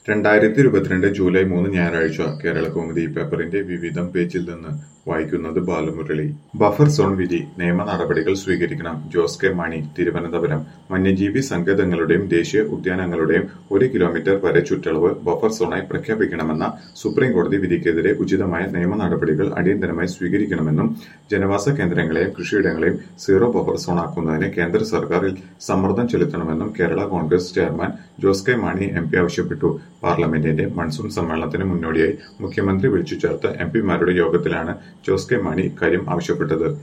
രണ്ടായിരത്തി ഇരുപത്തിരണ്ട് ജൂലൈ മൂന്ന് ഞായറാഴ്ച കേരളകൗമുദി പേപ്പറിന്റെ വിവിധം പേജിൽ നിന്ന് വായിക്കുന്നത് ബാലമുരളി ബഫർ സോൺ വിധി നിയമ നടപടികൾ സ്വീകരിക്കണം ജോസ് കെ മാണി തിരുവനന്തപുരം വന്യജീവി സങ്കേതങ്ങളുടെയും ദേശീയ ഉദ്യാനങ്ങളുടെയും ഒരു കിലോമീറ്റർ വരെ ചുറ്റളവ് ബഫർ സോണായി പ്രഖ്യാപിക്കണമെന്ന സുപ്രീം കോടതി വിധിക്കെതിരെ ഉചിതമായ നിയമ നടപടികൾ അടിയന്തരമായി സ്വീകരിക്കണമെന്നും ജനവാസ കേന്ദ്രങ്ങളെയും കൃഷിയിടങ്ങളെയും സീറോ ബഫർ സോണാക്കുന്നതിന് കേന്ദ്ര സർക്കാരിൽ സമ്മർദ്ദം ചെലുത്തണമെന്നും Kerala Congress chairman Jose K Mani M P ആവശ്യപ്പെട്ടു പാർലമെന്റിന്റെ മൺസൂൺ സമ്മേളനത്തിന് മുന്നോടിയായി മുഖ്യമന്ത്രി വിളിച്ചു ചേർത്ത എം പിമാരുടെ യോഗത്തിലാണ് ജോസ് കെ മാണി ഇക്കാര്യം ആവശ്യപ്പെട്ടത്